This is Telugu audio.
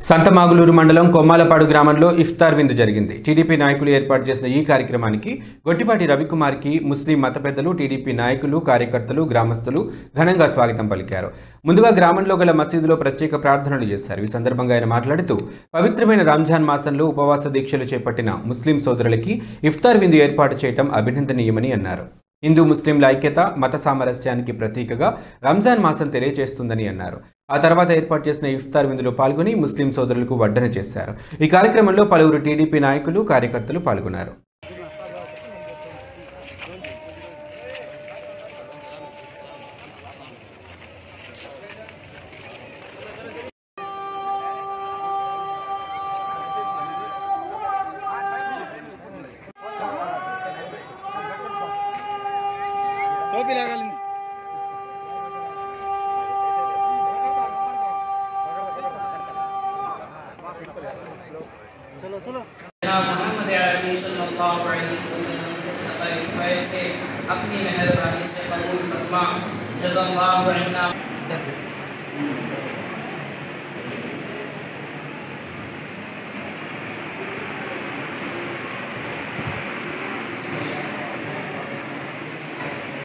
సంతమాగులూరు మండలం కొమ్మాలపాడు గ్రామంలో ఇఫ్తార్ విందు జరిగింది టీడీపీ నాయకులు ఏర్పాటు చేసిన ఈ కార్యక్రమానికి గొట్టిపాటి రవికుమార్కి ముస్లిం మత పెద్దలు టీడీపీ నాయకులు కార్యకర్తలు గ్రామస్తులు ఘనంగా స్వాగతం పలికారు ముందుగా గ్రామంలో గల మసీదులో ప్రత్యేక ప్రార్థనలు చేశారు ఈ సందర్భంగా ఆయన మాట్లాడుతూ పవిత్రమైన రంజాన్ మాసంలో ఉపవాస దీక్షలు చేపట్టిన ముస్లిం సోదరులకి ఇఫ్తార్ విందు ఏర్పాటు చేయడం అభినందనీయమని అన్నారు హిందూ ముస్లింల ఐక్యత మత సామరస్యానికి ప్రతీకగా రంజాన్ మాసం తెలియజేస్తుందని అన్నారు ఆ తర్వాత ఏర్పాటు చేసిన ఇఫ్తార్ విందులో పాల్గొని ముస్లిం సోదరులకు వడ్డన చేశారు ఈ కార్యక్రమంలో పలువురు టీడీపీ నాయకులు కార్యకర్తలు పాల్గొన్నారు టోపీ లాగాలింది चलो चलो जनाब मोहम्मद अली सल्लल्लाहु अलैहि वसल्लम के सताए से अपनी मेहरबानी से कबूल फरमा जज़ल्लाहु अन्ना